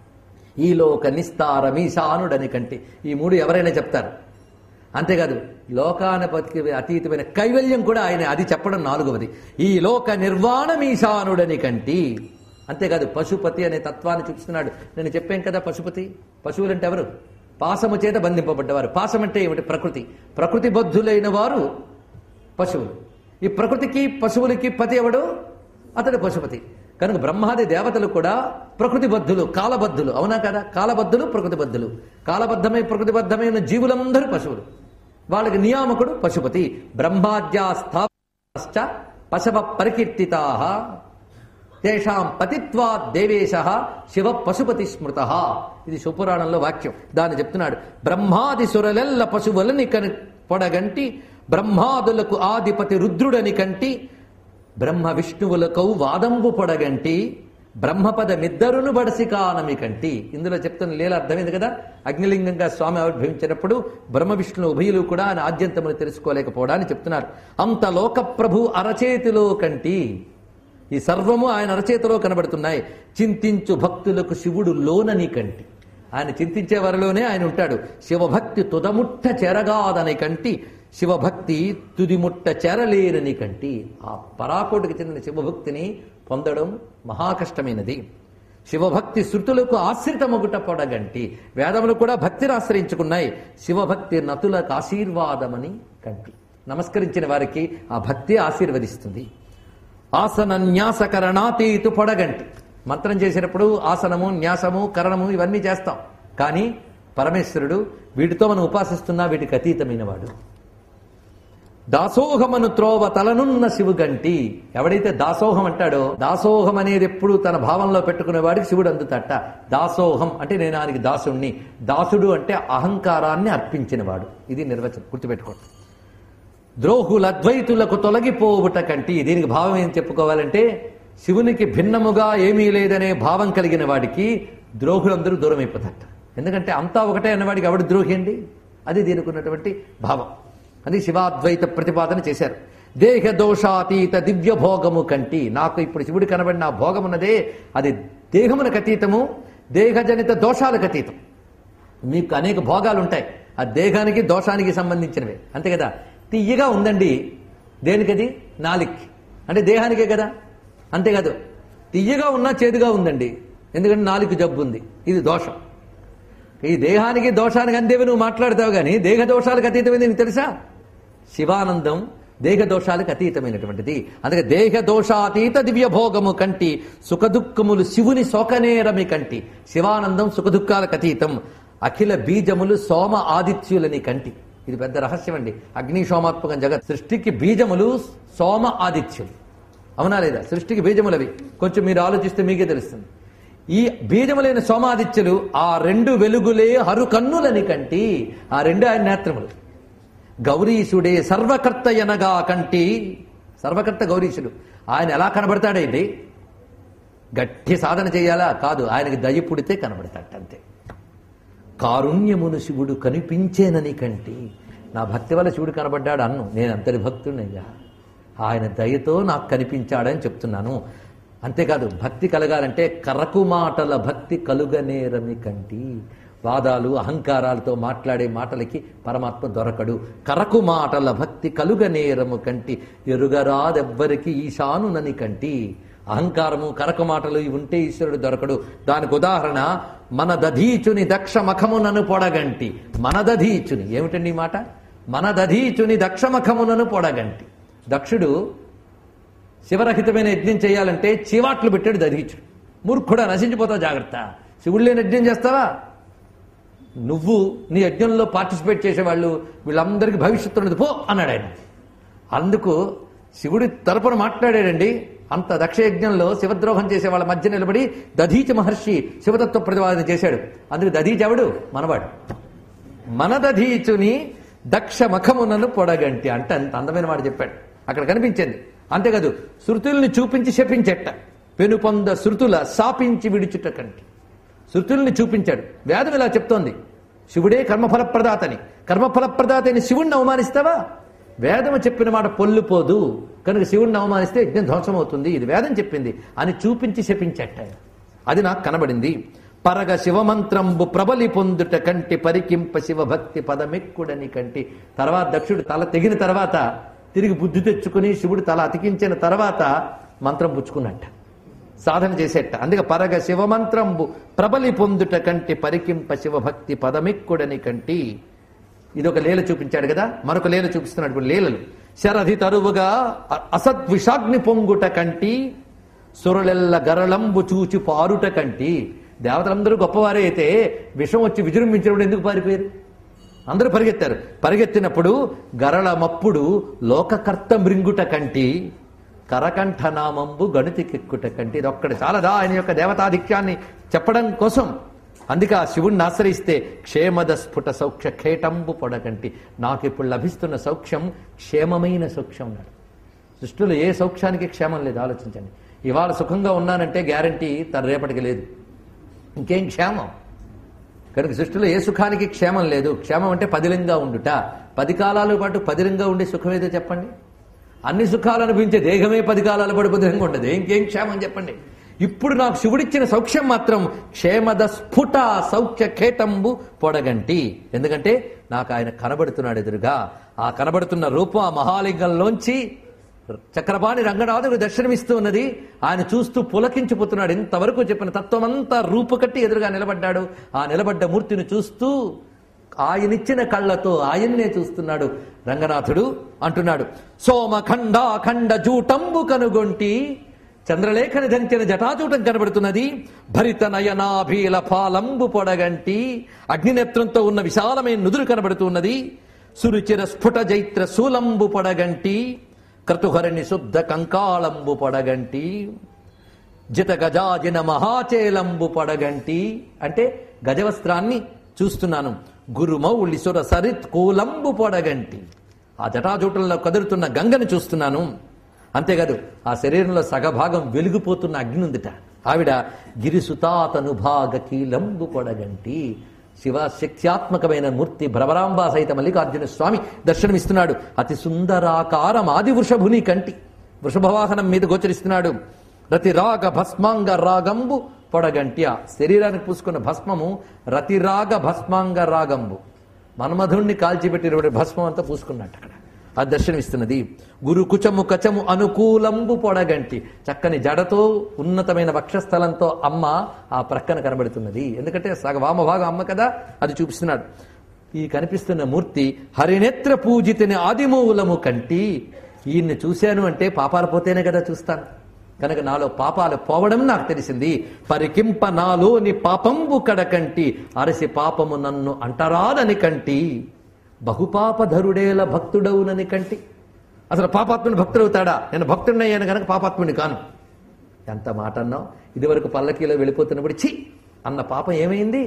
ఈ లోక నిస్తారం ఈశానుడని కంటి ఈ మూడు ఎవరైనా చెప్తారు అంతేకాదు లోకానపతికి అతీతమైన కైవల్యం కూడా ఆయన అది చెప్పడం నాలుగవది ఈ లోక నిర్వాణం ఈశానుడని కంటి అంతేకాదు పశుపతి అనే తత్వాన్ని చూపిస్తున్నాడు నేను చెప్పాను కదా పశుపతి పశువులంటే ఎవరు పాసము చేత బంధింపబడ్డవారు పాసం అంటే ఏమిటి ప్రకృతి ప్రకృతి బద్ధులైన వారు పశువులు ఈ ప్రకృతికి పశువులకి పతి ఎవడు అతడు పశుపతి కనుక బ్రహ్మాది దేవతలు కూడా ప్రకృతి బద్ధులు కాలబద్ధులు అవునా కదా కాలబద్ధులు ప్రకృతి బద్ధులు కాలబద్ధమై ప్రకృతిబద్ధమైన జీవులందరూ పశువులు వాళ్ళకి నియామకుడు పశుపతి బ్రహ్మాద్యాస్థాశ్చ పశవ పరికీర్తితా తేషాం పతిత్వా దేవేశ శివ పశుపతి స్మృత ఇది శుపురాణంలో వాక్యం దాన్ని చెప్తున్నాడు బ్రహ్మాది సురలెల్ల పశువులని కని పొడగంటి బ్రహ్మాదులకు ఆదిపతి రుద్రుడని కంటి బ్రహ్మ విష్ణువులకు వాదంబు పొడగంటి బ్రహ్మపదమిద్దరును బడసి కానమి కంటి ఇందులో చెప్తున్న లీల అర్థమైంది కదా అగ్నిలింగంగా స్వామి ఆవిర్భవించినప్పుడు బ్రహ్మ విష్ణు ఉభయులు కూడా ఆయన ఆద్యంతమును తెలుసుకోలేకపోవడాన్ని చెప్తున్నారు అంత లోక ప్రభు అరచేతిలో కంటి ఈ సర్వము ఆయన అరచేతిలో కనబడుతున్నాయి చింతించు భక్తులకు శివుడు లోనని కంటి ఆయన చింతించే వారిలోనే ఆయన ఉంటాడు శివభక్తి తుదముట్ట చెరగాదని కంటి శివభక్తి తుదిముట్ట చెరలేరని కంటి ఆ పరాకోటికి చెందిన శివభక్తిని పొందడం మహాకష్టమైనది శివభక్తి శృతులకు ఆశ్రితమొగుట పొడగంటి వేదములు కూడా భక్తిని ఆశ్రయించుకున్నాయి శివభక్తి నతులకు ఆశీర్వాదమని కంటి నమస్కరించిన వారికి ఆ భక్తి ఆశీర్వదిస్తుంది ఆసన న్యాస కరణాతీతు పొడగంటి మంత్రం చేసినప్పుడు ఆసనము న్యాసము కరణము ఇవన్నీ చేస్తాం కానీ పరమేశ్వరుడు వీటితో మనం ఉపాసిస్తున్నా వీటికి అతీతమైన వాడు దాసోహమను త్రోవ తలనున్న శివుగంటి ఎవడైతే దాసోహం అంటాడో దాసోహం అనేది ఎప్పుడు తన భావంలో పెట్టుకునే వాడికి శివుడు అందుతట దాసోహం అంటే నేను ఆయనకి దాసుణ్ణి దాసుడు అంటే అహంకారాన్ని అర్పించినవాడు ఇది నిర్వచనం గుర్తుపెట్టుకోండి ద్రోహుల అద్వైతులకు తొలగిపోవుట కంటి దీనికి భావం ఏం చెప్పుకోవాలంటే శివునికి భిన్నముగా ఏమీ లేదనే భావం కలిగిన వాడికి ద్రోహులందరూ దూరం అయిపోతారట ఎందుకంటే అంతా ఒకటే అన్నవాడికి ఎవడు ద్రోహి అండి అది దీనికి ఉన్నటువంటి భావం అది శివాద్వైత ప్రతిపాదన చేశారు దేహ దోషాతీత దివ్య భోగము కంటి నాకు ఇప్పుడు శివుడు కనబడిన ఆ భోగం ఉన్నదే అది దేహమునకు అతీతము దేహజనిత దోషాలకు అతీతం మీకు అనేక భోగాలు ఉంటాయి ఆ దేహానికి దోషానికి సంబంధించినవే అంతే కదా తియ్యగా ఉందండి దేనికది నాలిక్కి అంటే దేహానికే కదా అంతేకాదు తియ్యగా ఉన్నా చేదుగా ఉందండి ఎందుకంటే నాలుగు జబ్బు ఉంది ఇది దోషం ఈ దేహానికి దోషానికి అందేవి నువ్వు మాట్లాడతావు కానీ దేహ దోషాలకు అతీతమైంది నీకు తెలుసా శివానందం దేహ దోషాలకు అతీతమైనటువంటిది అందుకే దేహ దోషాతీత దివ్య భోగము కంటి సుఖదుఖములు శివుని శోకనేరమి కంటి శివానందం సుఖదుఖాలకు అతీతం అఖిల బీజములు సోమ ఆదిత్యులని కంటి ఇది పెద్ద రహస్యం అండి అగ్ని సోమాత్మకం జగత్ సృష్టికి బీజములు సోమ ఆదిత్యులు అవునా లేదా సృష్టికి బీజములవి కొంచెం మీరు ఆలోచిస్తే మీకే తెలుస్తుంది ఈ బీజములైన సోమాదిత్యులు ఆ రెండు వెలుగులే హరు కన్నులని కంటి ఆ రెండు ఆయన నేత్రములు గౌరీశుడే సర్వకర్త ఎనగా కంటి సర్వకర్త గౌరీశుడు ఆయన ఎలా కనబడతాడండి గట్టి సాధన చేయాలా కాదు ఆయనకి దయ పుడితే కనబడతాడు అంతే కారుణ్యమును శివుడు కనిపించేనని కంటి నా భక్తి వల్ల శివుడు కనబడ్డాడు అన్ను నేను అంతటి భక్తుడినయ్యా ఆయన దయతో నాకు కనిపించాడని చెప్తున్నాను అంతేకాదు భక్తి కలగాలంటే కరకు మాటల భక్తి కలుగనేరమి కంటి వాదాలు అహంకారాలతో మాట్లాడే మాటలకి పరమాత్మ దొరకడు కరకు మాటల భక్తి కలుగనేరము కంటి ఎరుగరాదెవ్వరికి ఈశానునని కంటి అహంకారము కరకు మాటలు ఇవి ఉంటే ఈశ్వరుడు దొరకడు దానికి ఉదాహరణ మన దధీచుని దక్ష మఖమునను పొడగంటి మన దధీచుని ఏమిటండి ఈ మాట మన దధీచుని దక్షమఖమునను పొడగంటి దక్షుడు శివరహితమైన యజ్ఞం చేయాలంటే చీవాట్లు పెట్టాడు దధీచుడు మూర్ఖుడా నశించిపోతావు జాగ్రత్త శివుడు లేని యజ్ఞం చేస్తావా నువ్వు నీ యజ్ఞంలో పార్టిసిపేట్ చేసేవాళ్ళు వీళ్ళందరికీ భవిష్యత్తు ఉన్నది పో అన్నాడు ఆయన అందుకు శివుడి తరపున మాట్లాడాడండి అంత దక్ష యజ్ఞంలో శివద్రోహం చేసే వాళ్ళ మధ్య నిలబడి దధీచ మహర్షి శివతత్వ ప్రతిపాదన చేశాడు అందుకు దధీచ ఎవడు మనవాడు మన దధీచుని దక్ష మఖమునను పొడగంటి అంటే అంత అందమైన మాట చెప్పాడు అక్కడ కనిపించింది అంతేకాదు శృతుల్ని చూపించి శపించెట్ట పెనుపొంద శృతుల సాపించి విడిచుట కంటి శృతుల్ని చూపించాడు వేదం ఇలా చెప్తోంది శివుడే కర్మఫల ప్రదాతని కర్మఫల ప్రదాతని శివుణ్ణి అవమానిస్తావా వేదము చెప్పిన మాట పొల్లుపోదు కనుక శివుణ్ణి అవమానిస్తే యజ్ఞం ధ్వంసం అవుతుంది ఇది వేదం చెప్పింది అని చూపించి శపించట అది నాకు కనబడింది పరగ శివమంత్రంబు ప్రబలి పొందుట కంటి పరికింప శివభక్తి పదమెక్కుడని కంటి తర్వాత దక్షుడు తల తెగిన తర్వాత తిరిగి బుద్ధి తెచ్చుకుని శివుడు తల అతికించిన తర్వాత మంత్రం పుచ్చుకున్నట్ట సాధన చేసేట అందుకే పరగ శివమంత్రంబు ప్రబలి పొందుట కంటి పరికింప శివభక్తి పదమెక్కుడని కంటి ఇది ఒక లీల చూపించాడు కదా మరొక లీల చూపిస్తున్నాడు ఇప్పుడు లీలలు శరధి తరువుగా అ- అసద్విషాగ్ని పొంగుట కంటి సురలెల్ల గరళంబు చూచి పారుట కంటి దేవతలందరూ గొప్పవారే అయితే విషం వచ్చి విజృంభించినప్పుడు ఎందుకు పారిపోయారు అందరూ పరిగెత్తారు పరిగెత్తినప్పుడు గరళమప్పుడు లోకకర్త మృంగుట కంటి కరకంఠ నామంబు గణితికెక్కుట కంటి ఇది ఒక్కటి చాలదా ఆయన యొక్క దేవతాధిక్యాన్ని చెప్పడం కోసం అందుకే ఆ శివుణ్ణి ఆశ్రయిస్తే క్షేమద స్ఫుట సౌఖ్య ఖేటంబు పొడకంటి నాకు ఇప్పుడు లభిస్తున్న సౌఖ్యం క్షేమమైన సౌఖ్యం అన్నాడు సృష్టిలో ఏ సౌఖ్యానికి క్షేమం లేదు ఆలోచించండి ఇవాళ సుఖంగా ఉన్నానంటే గ్యారంటీ తన రేపటికి లేదు ఇంకేం క్షేమం కనుక సృష్టిలో ఏ సుఖానికి క్షేమం లేదు క్షేమం అంటే పదిలంగా ఉండుట పది కాలాల పాటు పదిలంగా ఉండే సుఖం ఏదో చెప్పండి అన్ని సుఖాలు అనిపించే దేహమే పది కాలాల పాటు పదిలంగా ఉండదు ఇంకేం క్షేమం చెప్పండి ఇప్పుడు నాకు శివుడిచ్చిన సౌఖ్యం మాత్రం క్షేమద స్ఫుట సౌఖ్య ఖేటంబు పొడగంటి ఎందుకంటే నాకు ఆయన కనబడుతున్నాడు ఎదురుగా ఆ కనబడుతున్న రూపం ఆ మహాలింగంలోంచి చక్రపాణి రంగనాథుడు దర్శనమిస్తూ ఉన్నది ఆయన చూస్తూ పులకించిపోతున్నాడు ఇంతవరకు చెప్పిన తత్వమంతా రూపుకట్టి ఎదురుగా నిలబడ్డాడు ఆ నిలబడ్డ మూర్తిని చూస్తూ ఆయనిచ్చిన కళ్ళతో ఆయన్నే చూస్తున్నాడు రంగనాథుడు అంటున్నాడు సోమఖండ ఖండ జూటంబు కనుగొంటి చంద్రలేఖని ధరించిన జటాజూటం కనబడుతున్నది భరిత నయనాభీల ఫాలంబు పొడగంటి అగ్నినేత్రంతో ఉన్న విశాలమైన నుదురు కనబడుతున్నది సురుచిర స్ఫుట జైత్ర శూలంబు పొడగంటి క్రతుహరిణి శుద్ధ కంకాళంబు పొడగంటి జిత గజాజిన మహాచేలంబు పడగంటి అంటే గజవస్త్రాన్ని చూస్తున్నాను గురుమౌళి సుర సరిత్ కూలంబు పొడగంటి ఆ జటాజూటంలో కదులుతున్న గంగను చూస్తున్నాను అంతేకాదు ఆ శరీరంలో సగభాగం వెలిగిపోతున్న అగ్ని ఉందిట ఆవిడ గిరిసుతాతను భాగ కీలంబు పొడగంటి శివ శక్త్యాత్మకమైన మూర్తి భ్రవరాంబా సహిత మల్లికార్జున స్వామి దర్శనమిస్తున్నాడు అతి సుందరాకారం ఆది వృషభుని కంటి వృషభవాహనం మీద గోచరిస్తున్నాడు రతిరాగ భస్మాంగ రాగంబు పొడగంటి ఆ శరీరానికి పూసుకున్న భస్మము రతిరాగ భస్మాంగ రాగంబు మన్మధుణ్ణి కాల్చిపెట్టినటువంటి భస్మం అంతా పూసుకున్నట్టు అక్కడ ఆ దర్శనమిస్తున్నది గురు కుచము కచము అనుకూలంబు పొడగంటి చక్కని జడతో ఉన్నతమైన వక్షస్థలంతో అమ్మ ఆ ప్రక్కన కనబడుతున్నది ఎందుకంటే సగ వామభాగం అమ్మ కదా అది చూపిస్తున్నాడు ఈ కనిపిస్తున్న మూర్తి హరినేత్ర పూజితని ఆదిమూలము కంటి ఈయన్ని చూశాను అంటే పాపాలు పోతేనే కదా చూస్తాను కనుక నాలో పాపాలు పోవడం నాకు తెలిసింది పరికింప నాలోని పాపంబు కడకంటి అరసి పాపము నన్ను అంటరాదని కంటి బహుపాపధరుడేల భక్తుడవునని కంటి అసలు పాపాత్ముని భక్తుడవుతాడా నేను భక్తుడినయ్యాను కనుక పాపాత్ముని కాను ఎంత మాట అన్నావు ఇదివరకు పల్లకీలో వెళ్ళిపోతున్నప్పుడు చి అన్న పాపం ఏమైంది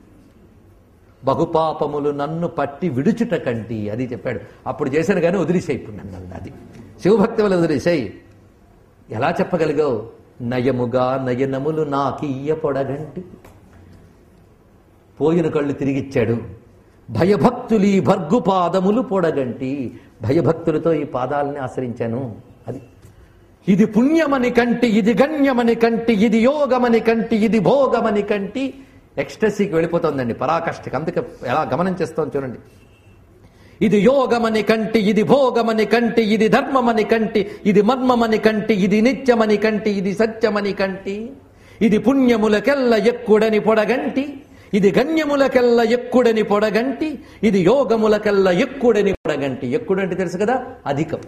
బహుపాపములు నన్ను పట్టి విడుచుట కంటి అది చెప్పాడు అప్పుడు చేశాను కానీ వదిలేసాయి ఇప్పుడు నన్ను అన్నది. అది శివభక్తి వల్ల వదిలేసాయి ఎలా చెప్పగలిగావు నయముగా నయనములు నాకియ్య పొడగంటి పోయిన కళ్ళు తిరిగిచ్చాడు భయభక్తులు ఈ భర్గు పాదములు పొడగంటి భయభక్తులతో ఈ పాదాలని ఆశ్రయించాను అది ఇది పుణ్యమని కంటి ఇది గణ్యమని కంటి ఇది యోగమని కంటి ఇది భోగమని కంటి ఎక్స్టసీకి వెళ్ళిపోతుందండి పరాకష్టకి అందుకే ఎలా గమనం చేస్తాం చూడండి ఇది యోగమని కంటి ఇది భోగమని కంటి ఇది ధర్మమని కంటి ఇది మర్మమని కంటి ఇది నిత్యమని కంటి ఇది సత్యమని కంటి ఇది పుణ్యములకెల్ల ఎక్కుడని పొడగంటి ఇది గణ్యములకెల్ల ఎక్కుడని పొడగంటి ఇది యోగములకెల్ల ఎక్కుడని పొడగంటి ఎక్కుడంటే తెలుసు కదా అధికం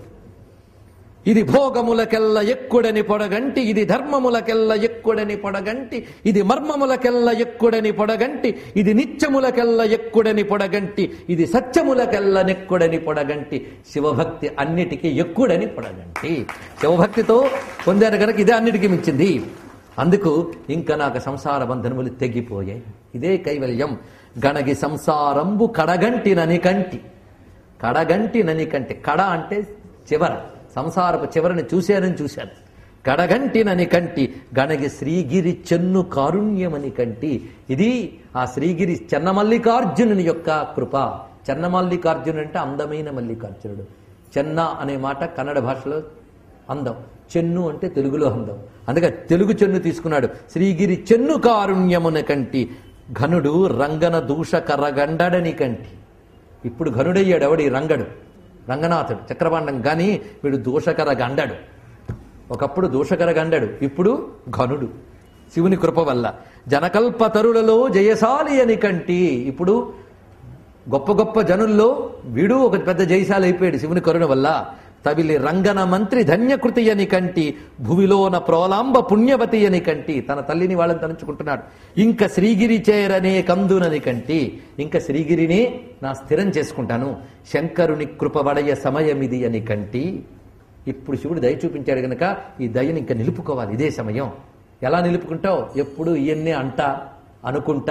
ఇది భోగములకెల్ల ఎక్కుడని పొడగంటి ఇది ధర్మములకెల్ల ఎక్కుడని పొడగంటి ఇది మర్మములకెల్ల ఎక్కుడని పొడగంటి ఇది నిత్యములకెల్ల ఎక్కుడని పొడగంటి ఇది సత్యములకెల్ల నెక్కుడని పొడగంటి శివభక్తి అన్నిటికీ ఎక్కుడని పొడగంటి శివభక్తితో పొందారు కనుక ఇదే అన్నిటికీ మించింది అందుకు ఇంకా నాకు సంసార బంధనములు తెగిపోయాయి ఇదే కైవల్యం గణగి సంసారంబు కడగంటినని కంటి కడగంటినని కంటి కడ అంటే చివర సంసారపు చివరని చూశానని చూశాను కడగంటినని కంటి గణగి శ్రీగిరి చెన్ను కారుణ్యమని కంటి ఇది ఆ శ్రీగిరి చెన్నమల్లికార్జునుని యొక్క కృప చెన్నమల్లికార్జునుడు అంటే అందమైన మల్లికార్జునుడు చెన్న అనే మాట కన్నడ భాషలో అందం చెన్ను అంటే తెలుగులో అందం అందుకే తెలుగు చెన్ను తీసుకున్నాడు శ్రీగిరి చెన్ను కారుణ్యమున కంటి ఘనుడు రంగన దూష కర్రగండడని కంటి ఇప్పుడు ఘనుడయ్యాడు ఎవడి రంగడు రంగనాథుడు చక్రపాండం కానీ వీడు దూషకర గండడు ఒకప్పుడు దూషకర గండడు ఇప్పుడు ఘనుడు శివుని కృప వల్ల జనకల్ప తరులలో జయశాలి అని కంటి ఇప్పుడు గొప్ప గొప్ప జనుల్లో వీడు ఒక పెద్ద జయశాలి అయిపోయాడు శివుని కరుణ వల్ల తవిలి రంగన మంత్రి ధన్యకృతి అని కంటి భువిలోన ప్రోలాంబ పుణ్యవతి అని కంటి తన తల్లిని వాళ్ళని తలుచుకుంటున్నాడు ఇంకా శ్రీగిరి చేరనే కందునని కంటి ఇంకా శ్రీగిరిని నా స్థిరం చేసుకుంటాను శంకరుని కృప వడయ సమయమిది అని కంటి ఇప్పుడు శివుడు దయ చూపించాడు గనక ఈ దయని ఇంకా నిలుపుకోవాలి ఇదే సమయం ఎలా నిలుపుకుంటావు ఎప్పుడు ఇవన్నీ అంటా అనుకుంటా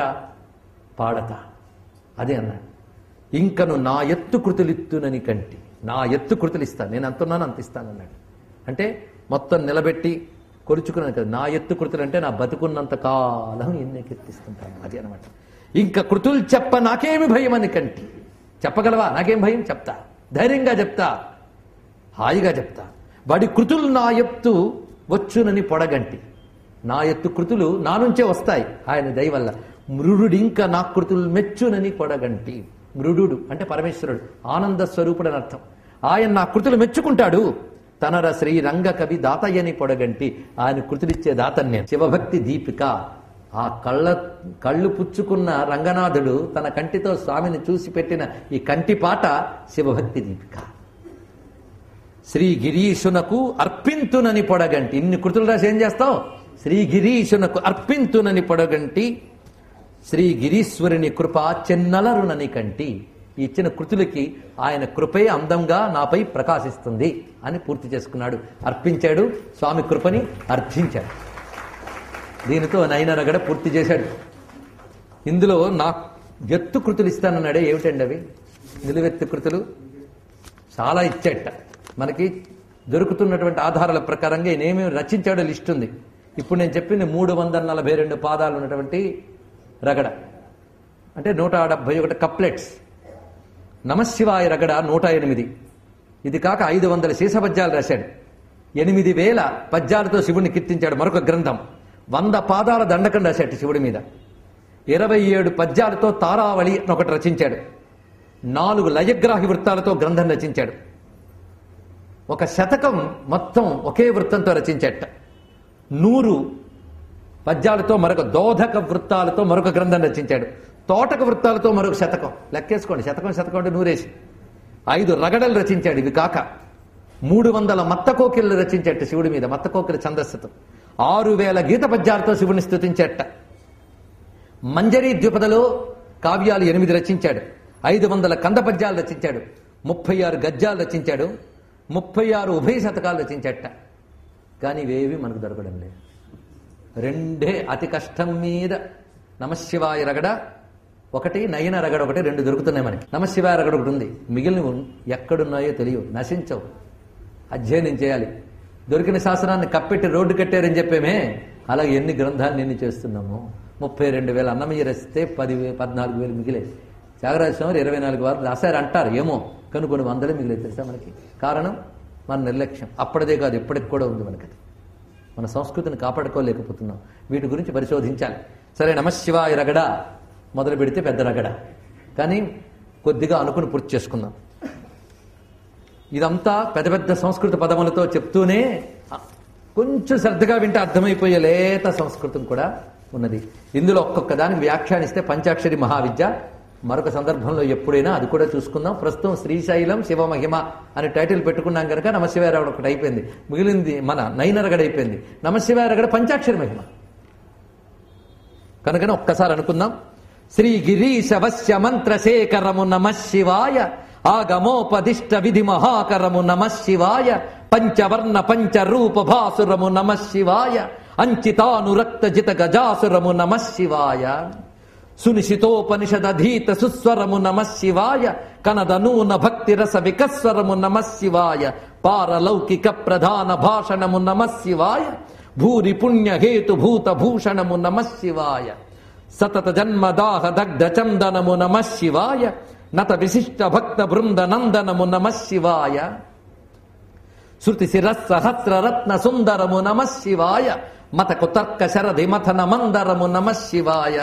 పాడతా అదే అన్నాడు ఇంకను నా ఎత్తు కృతులిత్తునని కంటి నా ఎత్తు కృతులు ఇస్తాను నేను అంతున్నాను అంత ఇస్తాను అన్నాడు అంటే మొత్తం నిలబెట్టి కొలుచుకున్నాను కదా నా ఎత్తు కృతులు అంటే నా బతుకున్నంత కాలం ఎన్ని కీర్తిస్తుంటాను అది అనమాట ఇంకా కృతులు చెప్ప నాకేమి భయం అని కంటి చెప్పగలవా నాకేం భయం చెప్తా ధైర్యంగా చెప్తా హాయిగా చెప్తా వాడి కృతులు నా ఎత్తు వచ్చునని పొడగంటి నా ఎత్తు కృతులు నా నుంచే వస్తాయి ఆయన దయ వల్ల మృడుడింక నా కృతులు మెచ్చునని పొడగంటి మృడు అంటే పరమేశ్వరుడు ఆనంద స్వరూపుడు అని అర్థం ఆయన నా కృతులు మెచ్చుకుంటాడు తనర శ్రీ రంగ కవి దాతయ్యని పొడగంటి ఆయన కృతులిచ్చే దాతని నేను శివభక్తి దీపిక ఆ కళ్ళ కళ్ళు పుచ్చుకున్న రంగనాథుడు తన కంటితో స్వామిని చూసి పెట్టిన ఈ కంటి పాట శివభక్తి దీపిక శ్రీ గిరీశునకు అర్పింతునని పొడగంటి ఇన్ని కృతులు రాసి ఏం చేస్తావు శ్రీ గిరీశునకు అర్పింతునని పొడగంటి శ్రీ గిరీశ్వరుని కృప చెన్నలరునని కంటి ఈ ఇచ్చిన కృతులకి ఆయన కృపే అందంగా నాపై ప్రకాశిస్తుంది అని పూర్తి చేసుకున్నాడు అర్పించాడు స్వామి కృపని అర్థించాడు దీనితో నయనరగడ పూర్తి చేశాడు ఇందులో నా ఎత్తు కృతులు ఇస్తానన్నాడే ఏమిటండి అవి నిలువెత్తు కృతులు చాలా ఇచ్చేట మనకి దొరుకుతున్నటువంటి ఆధారాల ప్రకారంగా ఈయన ఏమేమి రచించాడో లిస్ట్ ఉంది ఇప్పుడు నేను చెప్పింది మూడు వందల నలభై రెండు పాదాలు ఉన్నటువంటి రగడ అంటే నూట డెబ్బై ఒకటి కప్లెట్స్ నమశివాయ రగడ నూట ఎనిమిది ఇది కాక ఐదు వందల శీసపద్యాలు రాశాడు ఎనిమిది వేల పద్యాలతో శివుడిని కీర్తించాడు మరొక గ్రంథం వంద పాదాల దండకం రాశాడు శివుడి మీద ఇరవై ఏడు పద్యాలతో తారావళి అని ఒకటి రచించాడు నాలుగు లయగ్రాహి వృత్తాలతో గ్రంథం రచించాడు ఒక శతకం మొత్తం ఒకే వృత్తంతో రచించట నూరు పద్యాలతో మరొక దోధక వృత్తాలతో మరొక గ్రంథం రచించాడు తోటక వృత్తాలతో మరొక శతకం లెక్కేసుకోండి శతకం శతకం అంటే నూరేసి ఐదు రగడలు రచించాడు ఇవి కాక మూడు వందల మత్తకోకిళ్ళు రచించట శివుడి మీద మత్తకోకిల ఛందస్సుతో ఆరు వేల గీత పద్యాలతో శివుని స్థుతించట మంజరీ ద్విపదలో కావ్యాలు ఎనిమిది రచించాడు ఐదు వందల కంద పద్యాలు రచించాడు ముప్పై ఆరు గద్యాలు రచించాడు ముప్పై ఆరు ఉభయ శతకాలు రచించట కానీ ఇవేవి మనకు దొరకడం లేదు రెండే అతి కష్టం మీద నమశివాయ రగడ ఒకటి నయన రగడ ఒకటి రెండు దొరుకుతున్నాయి మనకి నమశివాయ రగడ ఒకటి ఉంది మిగిలిన ఎక్కడున్నాయో తెలియవు నశించవు అధ్యయనం చేయాలి దొరికిన శాసనాన్ని కప్పెట్టి రోడ్డు కట్టారని చెప్పేమే అలాగే ఎన్ని గ్రంథాలు ఎన్ని చేస్తున్నాము ముప్పై రెండు వేల అన్నమయ్య రచితే పది వే- పద్నాలుగు వేలు మిగిలే త్యాగరాజ స్వామి ఇరవై నాలుగు వారు రాశారు అంటారు ఏమో కానీ కొన్ని వందలే మిగిలేదు తెలుసా మనకి కారణం మన నిర్లక్ష్యం అప్పటిదే కాదు ఇప్పటికి కూడా ఉంది మనకి అది. మన సంస్కృతిని కాపాడుకోలేకపోతున్నాం వీటి గురించి పరిశోధించాలి సరే నమశివాయ రగడ మొదలు పెడితే పెద్ద రగడ కానీ కొద్దిగా అనుకుని పూర్తి చేసుకుందాం ఇదంతా పెద్ద పెద్ద సంస్కృత పదములతో చెప్తూనే ఆ, కొంచెం శ్రద్ధగా వింటే అర్థమైపోయే లేత సంస్కృతం కూడా ఉన్నది ఇందులో ఒక్కొక్క దానికి వ్యాఖ్యానిస్తే పంచాక్షరి మహావిద్య మరొక సందర్భంలో ఎప్పుడైనా అది కూడా చూసుకుందాం ప్రస్తుతం శ్రీశైలం శివమహిమ అనే టైటిల్ పెట్టుకున్నాం కనుక నమశివాయరావుడు ఒకటి అయిపోయింది మిగిలింది మన నైనరగడ అయిపోయింది నమశివాయరగడ పంచాక్షరి మహిమ కనుకనే ఒక్కసారి అనుకుందాం శ్రీ గిరీశ వశ్య మంత్రశేఖరము నమ శివాయ ఆగమోపదిష్ట విధి మహాకరము నమ శివాయ పంచవర్ణ పంచరూప భాసురము నమ శివాయ అంచితానురక్త జిత గజాసురము నమ శివాయ సునిశితోపనిషదధీత సుస్వరము నమ శివాయ కనదనూన భక్తి రస వికస్వరము నమ శివాయ పారలౌకిక ప్రధాన భాషణము నమ శివాయ భూరి పుణ్య హేతు భూత భూషణము నమ శివాయ సతత జన్మదాహ దగ్ధ చందనము నమ శివాయ నత విశిష్ట భక్త బృంద నందనము నమ శివాయ శృతి శిరస్సహస్ర రత్న సుందరము నమ శివాయ మతకు తర్క శరధి మథన మందరము నమ శివాయ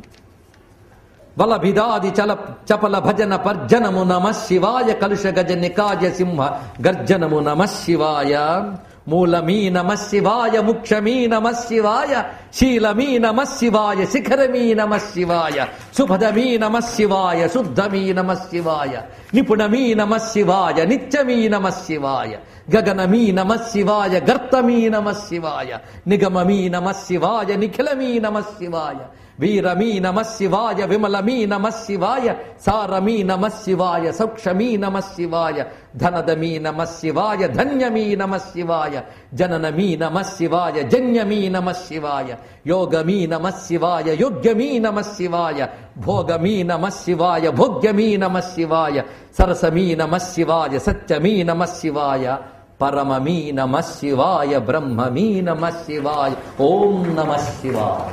వలభిదాది చల చపల భజన పర్జనము నమ శివాయ కలుష గజ నికాయ సింహ గర్జనము నమ శివాయ మూలమీ నమ శివాయ ముఖ్యమీ నమ శివాయ శీలమీ నమ శివాయ శిఖరమీ నమ శివాయ శుభదమీ నమ శివాయ శుద్ధమీ నమ శివాయ నిపుణమీ నమ శివాయ నిత్యమీ నమ శివాయ గగనమీ నమ శివాయ గర్తమీ నమ శివాయ నిగమమీ నమ శివాయ నిఖిలమీ నమ శివాయ వీరమీ నమ శివాయ విమలమీ నమ శివాయ సారమీ నమ శివాయ సౌక్షమీ నమ శివాయ ధనదమీ నమ శివాయ ధన్యమీ నమ శివాయ జననమీ నమ శివాయ జన్యమీ నమ శివాయ యోగమీ నమ శివాయ యోగ్యమీ నమ శివాయ భోగమీ నమ శివాయ భోగ్యమీ నమ శివాయ సరసమీ నమ శివాయ సత్యమీ నమ శివాయ పరమమీ నమ శివాయ బ్రహ్మమీ నమ శివాయ ఓం నమ శివాయ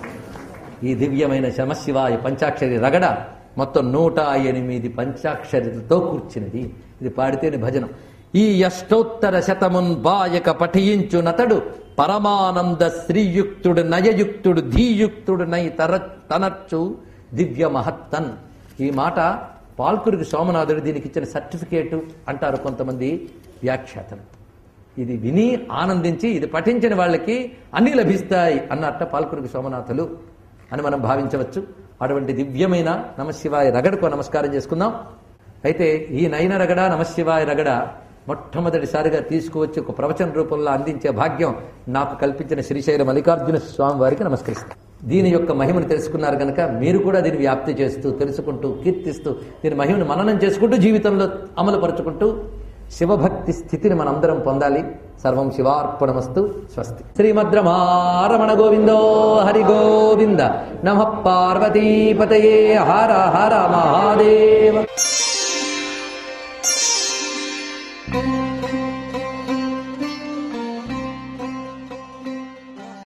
ఈ దివ్యమైన శమశివాయ పంచాక్షరి రగడ మొత్తం నూట ఎనిమిది పంచాక్షరితో కూర్చున్నది ఇది పాడితేని భజనం ఈ అష్టోత్తర శతమున్ బాయక పఠించునతడు పరమానంద శ్రీయుక్తుడు నయయుక్తుడు ధీయుక్తుడు నై తర తనర్చు దివ్య మహత్తన్ ఈ మాట పాల్కురికి సోమనాథుడు దీనికి ఇచ్చిన సర్టిఫికేటు అంటారు కొంతమంది వ్యాఖ్యాతలు ఇది విని ఆనందించి ఇది పఠించిన వాళ్ళకి అన్ని లభిస్తాయి అన్నట్ట పాల్కురికి సోమనాథులు అని మనం భావించవచ్చు అటువంటి దివ్యమైన నమశివాయ రగడకు నమస్కారం చేసుకుందాం అయితే ఈ నయన రగడ నమశివాయ రగడ మొట్టమొదటిసారిగా తీసుకువచ్చి ఒక ప్రవచన రూపంలో అందించే భాగ్యం నాకు కల్పించిన శ్రీశైల మల్లికార్జున స్వామి వారికి నమస్కరిస్తాను దీని యొక్క మహిమను తెలుసుకున్నారు కనుక మీరు కూడా దీన్ని వ్యాప్తి చేస్తూ తెలుసుకుంటూ కీర్తిస్తూ దీని మహిమను మననం చేసుకుంటూ జీవితంలో అమలుపరుచుకుంటూ శివభక్తి స్థితిని మనందరం పొందాలి సర్వం శివార్పణమస్తు స్వస్తి శ్రీమద్రమారమణ గోవిందో హరి గోవింద నమ పార్వతీపతయే హర హర మహాదేవ